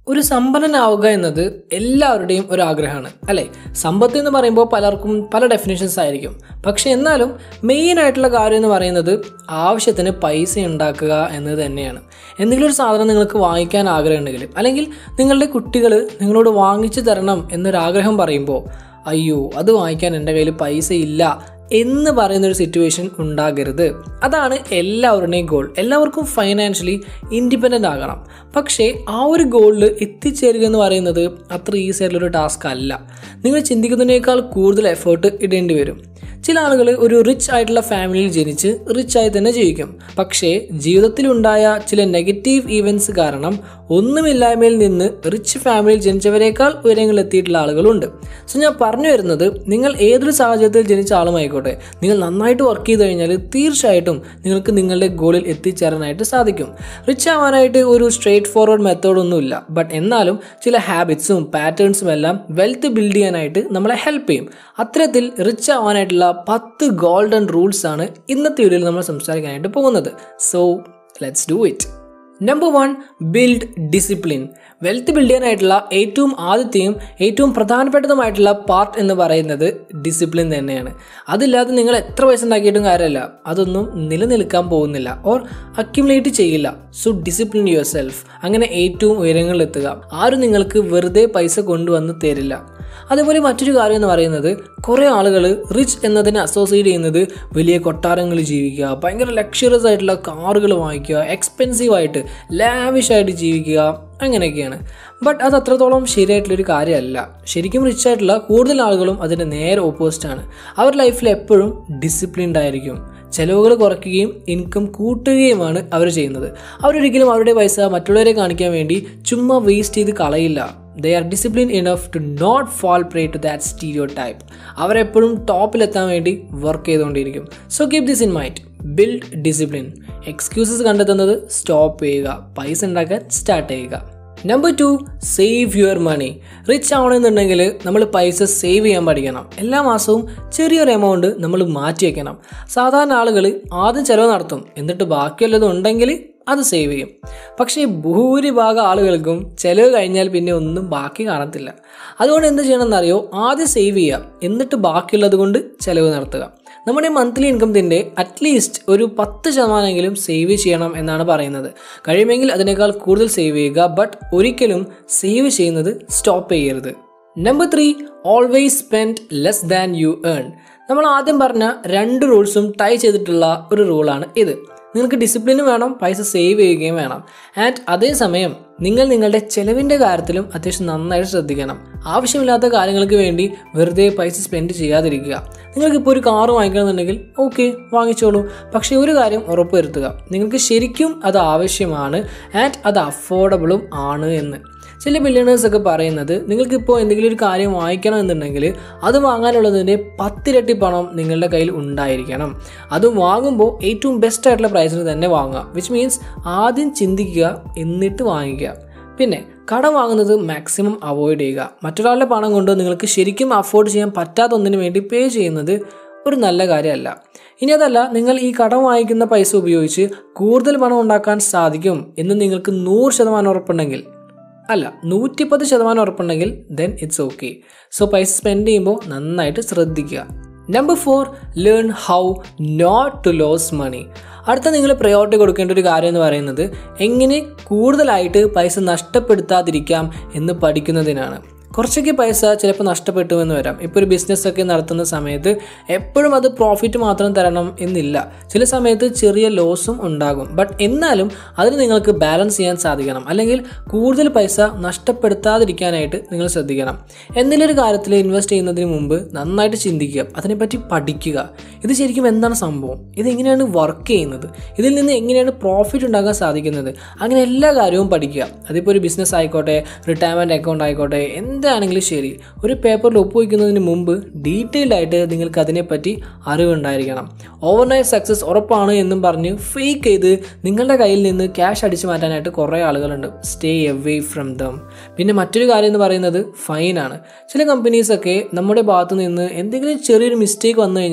ഒരു സമ്പന്നനാവുക എന്നത് എല്ലാവരുടെയും ഒരു ആഗ്രഹമാണ് അല്ലേ സമ്പത്ത് എന്ന് പറയുമ്പോൾ പലർക്കും പല ഡെഫിനേഷൻസ് ആയിരിക്കും പക്ഷെ എന്നാലും മെയിൻ ആയിട്ടുള്ള കാര്യം എന്ന് പറയുന്നത് ആവശ്യത്തിന് പൈസ ഉണ്ടാക്കുക എന്നത് തന്നെയാണ് എന്തെങ്കിലും ഒരു സാധനം നിങ്ങൾക്ക് വാങ്ങിക്കാൻ ആഗ്രഹമുണ്ടെങ്കിൽ അല്ലെങ്കിൽ നിങ്ങളുടെ കുട്ടികൾ നിങ്ങളോട് വാങ്ങിച്ചു തരണം എന്നൊരാഗ്രഹം പറയുമ്പോൾ അയ്യോ അത് വാങ്ങിക്കാൻ എൻ്റെ കയ്യിൽ പൈസ ഇല്ല എന്ന് പറയുന്ന ഒരു സിറ്റുവേഷൻ ഉണ്ടാകരുത് അതാണ് എല്ലാവരുടെയും ഗോൾ എല്ലാവർക്കും ഫൈനാൻഷ്യലി ഇൻഡിപെൻഡൻ്റ് ആകണം പക്ഷേ ആ ഒരു ഗോളിൽ എത്തിച്ചേരുക എന്ന് പറയുന്നത് അത്ര ഈസി ആയിട്ടുള്ളൊരു ടാസ്ക് അല്ല നിങ്ങൾ ചിന്തിക്കുന്നതിനേക്കാൾ കൂടുതൽ എഫേർട്ട് ഇടേണ്ടി വരും ചില ആളുകൾ ഒരു റിച്ച് ആയിട്ടുള്ള ഫാമിലിയിൽ ജനിച്ച് റിച്ച് ആയി തന്നെ ജീവിക്കും പക്ഷേ ജീവിതത്തിലുണ്ടായ ചില നെഗറ്റീവ് ഈവൻസ് കാരണം ഒന്നുമില്ലായ്മയിൽ നിന്ന് റിച്ച് ഫാമിലിയിൽ ജനിച്ചവരെക്കാൾ ഉയരങ്ങളിൽ എത്തിയിട്ടുള്ള ആളുകളുണ്ട് സോ ഞാൻ പറഞ്ഞു വരുന്നത് നിങ്ങൾ ഏതൊരു സാഹചര്യത്തിൽ ജനിച്ച ആളുമായിക്കോട്ടെ നിങ്ങൾ നന്നായിട്ട് വർക്ക് ചെയ്ത് കഴിഞ്ഞാൽ തീർച്ചയായിട്ടും നിങ്ങൾക്ക് നിങ്ങളുടെ ഗോളിൽ എത്തിച്ചേരാനായിട്ട് സാധിക്കും റിച്ച് ആവാനായിട്ട് ഒരു സ്ട്രേറ്റ് ഫോർവേഡ് മെത്തേഡൊന്നുമില്ല ബട്ട് എന്നാലും ചില ഹാബിറ്റ്സും പാറ്റേൺസും എല്ലാം വെൽത്ത് ബിൽഡ് ചെയ്യാനായിട്ട് നമ്മളെ ഹെൽപ്പ് ചെയ്യും അത്തരത്തിൽ റിച്ച് ആവാനായിട്ടുള്ള പത്ത് ഗോൾഡൻ റൂൾസ് ആണ് ഇന്നത്തെ വീഡിയോയിൽ നമ്മൾ സംസാരിക്കാനായിട്ട് പോകുന്നത് so let's do it number one build discipline wealth build ചെയ്യാനായിട്ടുള്ള ഏറ്റവും ആദ്യത്തെയും ഏറ്റവും പ്രധാനപ്പെട്ടതുമായിട്ടുള്ള പാർട്ട് എന്ന് പറയുന്നത് ഡിസിപ്ലിൻ തന്നെയാണ് അതില്ലാതെ നിങ്ങൾ എത്ര പൈസ ഉണ്ടാക്കിയിട്ടും കാര്യമല്ല അതൊന്നും നിലനിൽക്കാൻ പോകുന്നില്ല ഓർ അക്യുമുലേറ്റ് ചെയ്യില്ല സോ ഡിസിപ്ലിൻ യുവർ സെൽഫ് അങ്ങനെ ഏറ്റവും ഉയരങ്ങളിലെത്തുക ആരും നിങ്ങൾക്ക് വെറുതെ പൈസ കൊണ്ടുവന്ന് തരില്ല അതേപോലെ മറ്റൊരു കാര്യം എന്ന് പറയുന്നത് കുറേ ആളുകൾ റിച്ച് എന്നതിനെ അസോസിയേറ്റ് ചെയ്യുന്നത് വലിയ കൊട്ടാരങ്ങളിൽ ജീവിക്കുക ഭയങ്കര ലക്ഷറിയസ് ആയിട്ടുള്ള കാറുകൾ വാങ്ങിക്കുക എക്സ്പെൻസീവ് ആയിട്ട് ലാവിഷ് ആയിട്ട് ജീവിക്കുക അങ്ങനെയൊക്കെയാണ് ബട്ട് അത് അത്രത്തോളം ശരിയായിട്ടുള്ളൊരു കാര്യമല്ല ശരിക്കും റിച്ച് ആയിട്ടുള്ള കൂടുതൽ ആളുകളും അതിൻ്റെ നേരെ ഓപ്പോസിറ്റ് ആണ് അവർ ലൈഫിൽ എപ്പോഴും ഡിസിപ്ലിൻഡ് ആയിരിക്കും ചിലവുകൾ കുറയ്ക്കുകയും ഇൻകം കൂട്ടുകയുമാണ് അവർ ചെയ്യുന്നത് അവരൊരിക്കലും അവരുടെ പൈസ മറ്റുള്ളവരെ കാണിക്കാൻ വേണ്ടി ചുമ്മാ വേസ്റ്റ് ചെയ്ത് കളയില്ല they are discipline enough to not fall prey to that stereotype അവരെപ്പോഴും ടോപ്പിലെത്താൻ വേണ്ടി വർക്ക് ചെയ്തുകൊണ്ടിരിക്കും so keep this in mind build discipline excuses കണ്ടെത്തുന്നത് സ്റ്റോപ്പ് ചെയ്യുക പൈസ ഉണ്ടാക്കാൻ സ്റ്റാർട്ട് ചെയ്യുക number two save your money rich ആവണമെന്നുണ്ടെങ്കിൽ നമ്മൾ പൈസ സേവ് ചെയ്യാൻ പഠിക്കണം എല്ലാ മാസവും ചെറിയൊരു എമൗണ്ട് നമ്മൾ മാറ്റി വയ്ക്കണം സാധാരണ ആളുകൾ ആദ്യം ചിലവ് നടത്തും എന്നിട്ട് ബാക്കിയുള്ളത് ഉണ്ടെങ്കിൽ അത് സേവ് ചെയ്യും പക്ഷേ ഭൂരിഭാഗം ആളുകൾക്കും ചിലവ് കഴിഞ്ഞാൽ പിന്നെ ഒന്നും ബാക്കി കാണത്തില്ല അതുകൊണ്ട് എന്ത് ചെയ്യണമെന്നറിയോ ആദ്യം സേവ് ചെയ്യുക എന്നിട്ട് ബാക്കിയുള്ളത് കൊണ്ട് ചിലവ് നടത്തുക നമ്മുടെ മന്ത്ലി ഇൻകത്തിൻ്റെ അറ്റ്ലീസ്റ്റ് ഒരു പത്ത് ശതമാനമെങ്കിലും സേവ് ചെയ്യണം എന്നാണ് പറയുന്നത് കഴിയുമെങ്കിൽ അതിനേക്കാൾ കൂടുതൽ സേവ് ചെയ്യുക ബട്ട് ഒരിക്കലും സേവ് ചെയ്യുന്നത് സ്റ്റോപ്പ് ചെയ്യരുത് number three always spend less than you earn നമ്മൾ ആദ്യം പറഞ്ഞ രണ്ട് റൂൾസും ടൈ ചെയ്തിട്ടുള്ള ഒരു റൂളാണ് ഇത് നിങ്ങൾക്ക് ഡിസിപ്ലിനും വേണം പൈസ സേവ് ചെയ്യുകയും വേണം ആൻഡ് അതേസമയം നിങ്ങൾ നിങ്ങളുടെ ചെലവിൻ്റെ കാര്യത്തിലും അത്യാവശ്യം നന്നായിട്ട് ശ്രദ്ധിക്കണം ആവശ്യമില്ലാത്ത കാര്യങ്ങൾക്ക് വേണ്ടി വെറുതെ പൈസ സ്പെൻഡ് ചെയ്യാതിരിക്കുക നിങ്ങൾക്കിപ്പോൾ ഒരു കാറ് വാങ്ങിക്കണമെന്നുണ്ടെങ്കിൽ ഓക്കെ വാങ്ങിച്ചോളൂ പക്ഷേ ഒരു കാര്യം ഉറപ്പുവരുത്തുക നിങ്ങൾക്ക് ശരിക്കും അത് ആവശ്യമാണ് ആൻഡ് അത് അഫോർഡബിളും ആണ് എന്ന് ചില ബില്യണേഴ്സ് ഒക്കെ പറയുന്നത് നിങ്ങൾക്കിപ്പോൾ എന്തെങ്കിലും ഒരു കാര്യം വാങ്ങിക്കണം എന്നുണ്ടെങ്കിൽ അത് വാങ്ങാനുള്ളതിൻ്റെ പത്തിരട്ടി പണം നിങ്ങളുടെ കയ്യിൽ ഉണ്ടായിരിക്കണം അത് വാങ്ങുമ്പോൾ ഏറ്റവും ബെസ്റ്റ് ആയിട്ടുള്ള പ്രൈസിന് തന്നെ വാങ്ങുക വിച്ച് മീൻസ് ആദ്യം ചിന്തിക്കുക എന്നിട്ട് വാങ്ങിക്കുക പിന്നെ കടം വാങ്ങുന്നത് മാക്സിമം അവോയ്ഡ് ചെയ്യുക മറ്റൊരാളുടെ പണം കൊണ്ട് നിങ്ങൾക്ക് ശരിക്കും അഫോർഡ് ചെയ്യാൻ പറ്റാത്ത ഒന്നിനു വേണ്ടി പേ ചെയ്യുന്നത് ഒരു നല്ല കാര്യമല്ല ഇനി അതല്ല നിങ്ങൾ ഈ കടം വാങ്ങിക്കുന്ന പൈസ ഉപയോഗിച്ച് കൂടുതൽ പണം ഉണ്ടാക്കാൻ സാധിക്കും എന്ന് നിങ്ങൾക്ക് നൂറ് ശതമാനം ഉറപ്പുണ്ടെങ്കിൽ അല്ല നൂറ്റിപ്പത്ത് ശതമാനം ഉറപ്പുണ്ടെങ്കിൽ ദെൻ ഇറ്റ്സ് ഓക്കെ സോ പൈസ സ്പെൻഡ് ചെയ്യുമ്പോൾ നന്നായിട്ട് ശ്രദ്ധിക്കുക number four learn how not to lose money അടുത്ത നിങ്ങൾ പ്രയോറിറ്റി കൊടുക്കേണ്ട ഒരു കാര്യം എന്ന് പറയുന്നത് എങ്ങനെ കൂടുതലായിട്ട് പൈസ നഷ്ടപ്പെടുത്താതിരിക്കാം എന്ന് പഠിക്കുന്നതിനാണ് കുറച്ചൊക്കെ പൈസ ചിലപ്പോൾ നഷ്ടപ്പെട്ടു എന്ന് വരാം ഇപ്പോൾ ഒരു ബിസിനസ് ഒക്കെ നടത്തുന്ന സമയത്ത് എപ്പോഴും അത് പ്രോഫിറ്റ് മാത്രം തരണം എന്നില്ല ചില സമയത്ത് ചെറിയ ലോസും ഉണ്ടാകും ബട്ട് എന്നാലും അതിന് നിങ്ങൾക്ക് ബാലൻസ് ചെയ്യാൻ സാധിക്കണം അല്ലെങ്കിൽ കൂടുതൽ പൈസ നഷ്ടപ്പെടുത്താതിരിക്കാനായിട്ട് നിങ്ങൾ ശ്രദ്ധിക്കണം എന്തെങ്കിലും ഒരു കാര്യത്തിൽ ഇൻവെസ്റ്റ് ചെയ്യുന്നതിന് മുമ്പ് നന്നായിട്ട് ചിന്തിക്കുക അതിനെപ്പറ്റി പഠിക്കുക ഇത് ശരിക്കും എന്താണ് സംഭവം ഇത് എങ്ങനെയാണ് വർക്ക് ചെയ്യുന്നത് ഇതിൽ നിന്ന് എങ്ങനെയാണ് പ്രോഫിറ്റ് ഉണ്ടാക്കാൻ സാധിക്കുന്നത് അങ്ങനെ എല്ലാ കാര്യവും പഠിക്കുക അതിപ്പോൾ ഒരു ബിസിനസ് ആയിക്കോട്ടെ റിട്ടയർമെൻറ്റ് അക്കൗണ്ട് ആയിക്കോട്ടെ എന്താണെങ്കിലും ശരി ഒരു പേപ്പറിൽ ഒപ്പുവയ്ക്കുന്നതിന് മുമ്പ് ഡീറ്റെയിൽഡ് ആയിട്ട് നിങ്ങൾക്ക് അതിനെപ്പറ്റി അറിവുണ്ടായിരിക്കണം ഓവർനൈറ്റ് സക്സസ് ഉറപ്പാണ് എന്നും പറഞ്ഞ് ഫേക്ക് ചെയ്ത് നിങ്ങളുടെ കയ്യിൽ നിന്ന് ക്യാഷ് അടിച്ചു മാറ്റാനായിട്ട് കുറേ ആളുകളുണ്ട് സ്റ്റേ എവേ ഫ്രം ദം പിന്നെ മറ്റൊരു കാര്യം എന്ന് പറയുന്നത് ഫൈനാണ് ചില കമ്പനീസൊക്കെ നമ്മുടെ ഭാഗത്തു നിന്ന് എന്തെങ്കിലും ചെറിയൊരു മിസ്റ്റേക്ക് വന്നു കഴിഞ്ഞാൽ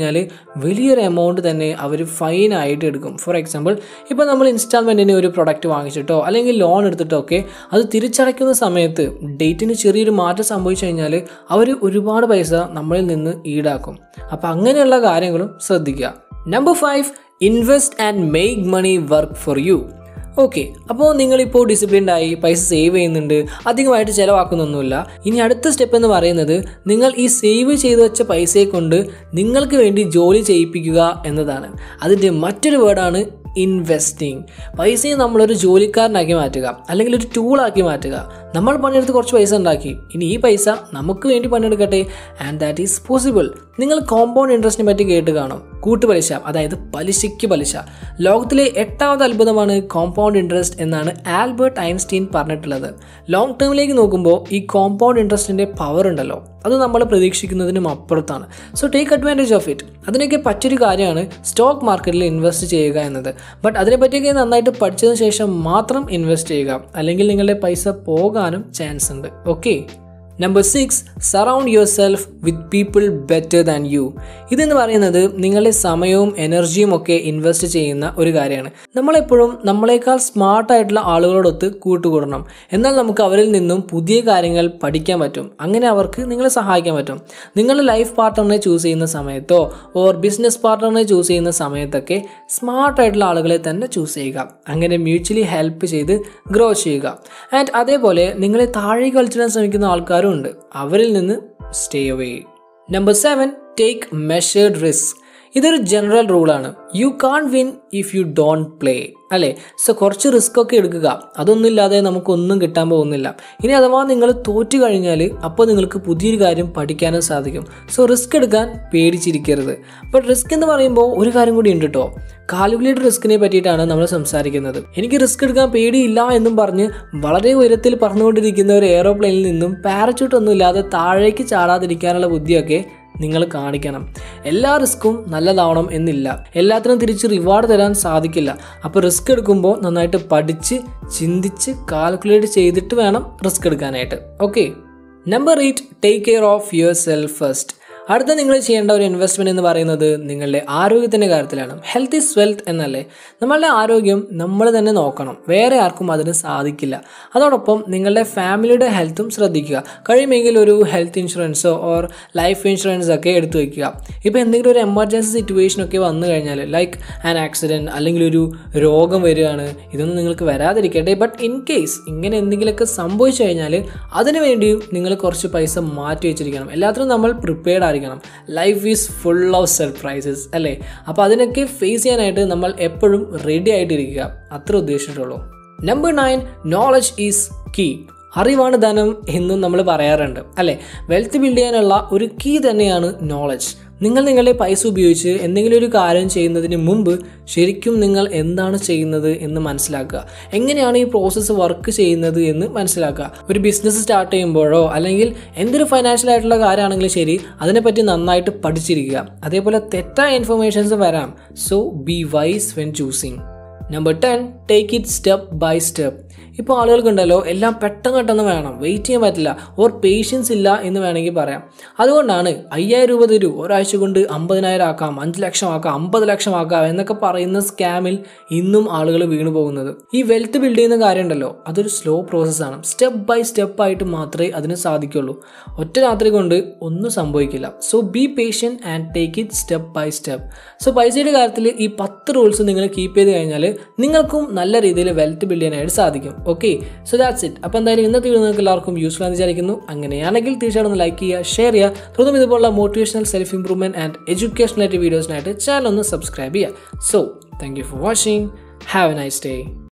വലിയൊരു എമൗണ്ട് തന്നെ അവർ ഫൈനായിട്ട് എടുക്കും ഫോർ എക്സാമ്പിൾ ഇപ്പോൾ നമ്മൾ ഇൻസ്റ്റാൾമെൻറ്റിന് ഒരു പ്രൊഡക്റ്റ് വാങ്ങിച്ചിട്ടോ അല്ലെങ്കിൽ ലോൺ എടുത്തിട്ടോ ഒക്കെ അത് തിരിച്ചടയ്ക്കുന്ന സമയത്ത് ഡേറ്റിന് ചെറിയൊരു മാറ്റം സംഭവിച്ചു കഴിഞ്ഞാൽ അവർ ഒരുപാട് പൈസ നമ്മളിൽ നിന്ന് ഈടാക്കും അപ്പോൾ അങ്ങനെയുള്ള കാര്യങ്ങളും ശ്രദ്ധിക്കുക number five invest and make money work for you okay അപ്പോൾ നിങ്ങളിപ്പോൾ ഡിസിപ്ലിൻഡ് ആയി പൈസ സേവ് ചെയ്യുന്നുണ്ട് അധികമായിട്ട് ചിലവാക്കുന്നൊന്നുമില്ല ഇനി അടുത്ത സ്റ്റെപ്പ് എന്ന് പറയുന്നത് നിങ്ങൾ ഈ സേവ് ചെയ്ത് വെച്ച പൈസയെ കൊണ്ട് നിങ്ങൾക്ക് വേണ്ടി ജോലി ചെയ്യിപ്പിക്കുക എന്നതാണ് അതിൻ്റെ മറ്റൊരു വേർഡാണ് ഇൻവെസ്റ്റിംഗ് പൈസയെ നമ്മളൊരു ജോലിക്കാരനാക്കി മാറ്റുക അല്ലെങ്കിൽ ഒരു ടൂളാക്കി മാറ്റുക നമ്മൾ പണിയെടുത്ത് കുറച്ച് പൈസ ഉണ്ടാക്കി ഇനി ഈ പൈസ നമുക്ക് വേണ്ടി പണിയെടുക്കട്ടെ ആൻഡ് ദാറ്റ് ഈസ് പോസിബിൾ നിങ്ങൾ കോമ്പൗണ്ട് ഇൻട്രസ്റ്റിനെ പറ്റി കേട്ട് കാണും കൂട്ടുപലിശ അതായത് പലിശയ്ക്ക് പലിശ ലോകത്തിലെ എട്ടാമത് അത്ഭുതമാണ് കോമ്പൗണ്ട് ഇൻട്രസ്റ്റ് എന്നാണ് ആൽബർട്ട് ഐൻസ്റ്റീൻ പറഞ്ഞിട്ടുള്ളത് ലോങ് ടേമിലേക്ക് നോക്കുമ്പോൾ ഈ കോമ്പൗണ്ട് ഇൻട്രസ്റ്റിൻ്റെ പവർ ഉണ്ടല്ലോ അത് നമ്മൾ പ്രതീക്ഷിക്കുന്നതിനും അപ്പുറത്താണ് so take advantage of it അതിനൊക്കെ പറ്റൊരു കാര്യമാണ് സ്റ്റോക്ക് മാർക്കറ്റിൽ ഇൻവെസ്റ്റ് ചെയ്യുക എന്നത് ബട്ട് അതിനെപ്പറ്റിയൊക്കെ നന്നായിട്ട് പഠിച്ചതിന് ശേഷം മാത്രം ഇൻവെസ്റ്റ് ചെയ്യുക അല്ലെങ്കിൽ നിങ്ങളുടെ പൈസ പോകാനും ചാൻസ് ഉണ്ട് okay number six surround yourself with people better than you ഇതെന്ന് പറയുന്നത് നിങ്ങളുടെ സമയവും എനർജിയും ഒക്കെ ഇൻവെസ്റ്റ് ചെയ്യുന്ന ഒരു കാര്യമാണ് നമ്മളെപ്പോഴും നമ്മളെക്കാൾ സ്മാർട്ടായിട്ടുള്ള ആളുകളോടൊത്ത് കൂട്ടുകൂടണം എന്നാൽ നമുക്ക് അവരിൽ നിന്നും പുതിയ കാര്യങ്ങൾ പഠിക്കാൻ പറ്റും അങ്ങനെ അവർക്ക് നിങ്ങളെ സഹായിക്കാൻ പറ്റും നിങ്ങളുടെ ലൈഫ് പാർട്ട്ണറിനെ ചൂസ് ചെയ്യുന്ന സമയത്തോ ഓർ ബിസിനസ് പാർട്ട്ണറിനെ ചൂസ് ചെയ്യുന്ന സമയത്തൊക്കെ സ്മാർട്ടായിട്ടുള്ള ആളുകളെ തന്നെ ചൂസ് ചെയ്യുക അങ്ങനെ മ്യൂച്വലി ഹെൽപ്പ് ചെയ്ത് ഗ്രോ ചെയ്യുക ആൻഡ് അതേപോലെ നിങ്ങളെ താഴേക്ക് കളിച്ചിടാൻ ശ്രമിക്കുന്ന ആൾക്കാരും ഉണ്ട് അവരിൽ നിന്ന് stay away number seven take measured risk ഇതൊരു ജനറൽ റൂളാണ് you can't win if you don't play അല്ലേ സോ കുറച്ച് റിസ്ക് ഒക്കെ എടുക്കുക അതൊന്നും ഇല്ലാതെ നമുക്കൊന്നും കിട്ടാൻ പോകുന്നില്ല ഇനി അഥവാ നിങ്ങൾ തോറ്റു കഴിഞ്ഞാൽ അപ്പോൾ നിങ്ങൾക്ക് പുതിയൊരു കാര്യം പഠിക്കാനും സാധിക്കും സോ റിസ്ക് എടുക്കാൻ പേടിച്ചിരിക്കരുത് ബട്ട് റിസ്ക് എന്ന് പറയുമ്പോൾ ഒരു കാര്യം കൂടി ഉണ്ട് കേട്ടോ കാൽക്കുലേറ്റഡ് റിസ്കിനെ പറ്റിയിട്ടാണ് നമ്മൾ സംസാരിക്കുന്നത് എനിക്ക് റിസ്ക് എടുക്കാൻ പേടിയില്ല എന്നും പറഞ്ഞ് വളരെ ഉയരത്തിൽ പറന്നുകൊണ്ടിരിക്കുന്ന ഒരു എയറോപ്ലെയിനിൽ നിന്നും പാരച്യൂട്ട് ഒന്നും ഇല്ലാതെ താഴേക്ക് ചാടാതിരിക്കാനുള്ള ബുദ്ധിയൊക്കെ നിങ്ങൾ കാണിക്കണം എല്ലാ റിസ്ക്കും നല്ലതാവണം എന്നില്ല എല്ലാത്തിനും തിരിച്ച് റിവാർഡ് തരാൻ സാധിക്കില്ല അപ്പോൾ റിസ്ക് എടുക്കുമ്പോൾ നന്നായിട്ട് പഠിച്ച് ചിന്തിച്ച് കാൽക്കുലേറ്റ് ചെയ്തിട്ട് വേണം റിസ്ക് എടുക്കാനായിട്ട് okay number eight take care of yourself first അടുത്ത നിങ്ങൾ ചെയ്യേണ്ട ഒരു ഇൻവെസ്റ്റ്മെന്റ് എന്ന് പറയുന്നത് നിങ്ങളുടെ ആരോഗ്യത്തിൻ്റെ കാര്യത്തിലാണ് ഹെൽത്ത് ഈസ് വെൽത്ത് എന്നല്ലേ നമ്മളുടെ ആരോഗ്യം നമ്മൾ തന്നെ നോക്കണം വേറെ ആർക്കും അതിന് സാധിക്കില്ല അതോടൊപ്പം നിങ്ങളുടെ ഫാമിലിയുടെ ഹെൽത്തും ശ്രദ്ധിക്കുക കഴിയുമെങ്കിൽ ഒരു ഹെൽത്ത് ഇൻഷുറൻസോ ഓർ ലൈഫ് ഇൻഷുറൻസ് ഒക്കെ എടുത്തു വയ്ക്കുക ഇപ്പോൾ എന്തെങ്കിലും ഒരു എമർജൻസി സിറ്റുവേഷൻ ഒക്കെ വന്നു കഴിഞ്ഞാൽ ലൈക്ക് ആൻ ആക്സിഡൻറ്റ് അല്ലെങ്കിൽ ഒരു രോഗം വരികയാണ് ഇതൊന്നും നിങ്ങൾക്ക് വരാതിരിക്കട്ടെ ബട്ട് ഇൻ കേസ് ഇങ്ങനെ എന്തെങ്കിലുമൊക്കെ സംഭവിച്ചു കഴിഞ്ഞാൽ അതിനു വേണ്ടിയും നിങ്ങൾ കുറച്ച് പൈസ മാറ്റി വെച്ചിരിക്കണം എല്ലാത്തിനും നമ്മൾ പ്രിപ്പയർഡ് ആയിരിക്കണം life is full of surprises അല്ലേ അപ്പോൾ അതിനൊക്കെ ഫേസ് ചെയ്യാനായിട്ട് നമ്മൾ എപ്പോഴും റെഡി ആയിട്ടിരിക്കുക അത്ര ഉദ്ദേശിച്ചിട്ടുള്ളൂ number nine knowledge is key അറിവാണ് ധനം എന്നും നമ്മൾ പറയാറുണ്ട് അല്ലേ വെൽത്ത് ബിൽഡ് ചെയ്യാനുള്ള ഒരു കീ തന്നെയാണ് നോളജ് നിങ്ങൾ നിങ്ങളുടെ പൈസ ഉപയോഗിച്ച് എന്തെങ്കിലും ഒരു കാര്യം ചെയ്യുന്നതിന് മുമ്പ് ശരിക്കും നിങ്ങൾ എന്താണ് ചെയ്യുന്നത് എന്ന് മനസ്സിലാക്കുക എങ്ങനെയാണ് ഈ പ്രോസസ്സ് വർക്ക് ചെയ്യുന്നത് എന്ന് മനസ്സിലാക്കുക ഒരു ബിസിനസ് സ്റ്റാർട്ട് ചെയ്യുമ്പോഴോ അല്ലെങ്കിൽ എന്തൊരു ഫൈനാൻഷ്യൽ ആയിട്ടുള്ള കാര്യമാണെങ്കിലും ശരി അതിനെപ്പറ്റി നന്നായിട്ട് പഠിച്ചിരിക്കുക അതേപോലെ തെറ്റായ ഇൻഫർമേഷൻസ് വരാം so be wise when choosing number ten take it step by step ഇപ്പോൾ ആളുകൾക്കുണ്ടല്ലോ എല്ലാം പെട്ടെന്ന് പെട്ടെന്ന് വേണം വെയിറ്റ് ചെയ്യാൻ പറ്റില്ല ഓർ പേഷ്യൻസ് ഇല്ല എന്ന് വേണമെങ്കിൽ പറയാം അതുകൊണ്ടാണ് അയ്യായിരം രൂപ തരൂ ഒരാഴ്ച കൊണ്ട് അമ്പതിനായിരം ആക്കാം അഞ്ച് ലക്ഷം ആക്കാം അമ്പത് ലക്ഷം ആക്കാം എന്നൊക്കെ പറയുന്ന സ്കാമിൽ ഇന്നും ആളുകൾ വീണു പോകുന്നത് ഈ വെൽത്ത് ബിൽഡ് ചെയ്യുന്ന കാര്യം ഉണ്ടല്ലോ അതൊരു സ്ലോ പ്രോസസ്സാണ് സ്റ്റെപ്പ് ബൈ സ്റ്റെപ്പ് ആയിട്ട് മാത്രമേ അതിന് സാധിക്കുള്ളൂ ഒറ്റ രാത്രി കൊണ്ട് ഒന്നും സംഭവിക്കില്ല so be patient and take it step by step so പൈസയുടെ കാര്യത്തിൽ ഈ പത്ത് റൂൾസ് നിങ്ങൾ കീപ്പ് ചെയ്ത് കഴിഞ്ഞാൽ നിങ്ങൾക്കും നല്ല രീതിയിൽ വെൽത്ത് ബിൽഡ് ചെയ്യാനായിട്ട് സാധിക്കും ഓക്കെ സോ ദാറ്റ്സ് ഇറ്റ് അപ്പോൾ എന്തായാലും ഇന്നത്തെ വീഡിയോ നിങ്ങൾക്ക് എല്ലാവർക്കും യൂസ്ഫുൾ ആണെന്ന് വിചാരിക്കുന്നു അങ്ങനെയാണെങ്കിൽ തീർച്ചയായിട്ടും ഒന്ന് ലൈക്ക് ചെയ്യുക ഷെയർ ചെയ്യുക തുടർന്നും ഇതുപോലുള്ള motivational self improvement and educational ആയിട്ട് വീഡിയോസിനായിട്ട് ചാനൽ ഒന്ന് സബ്സ്ക്രൈബ് ചെയ്യുക so thank you for watching have a nice day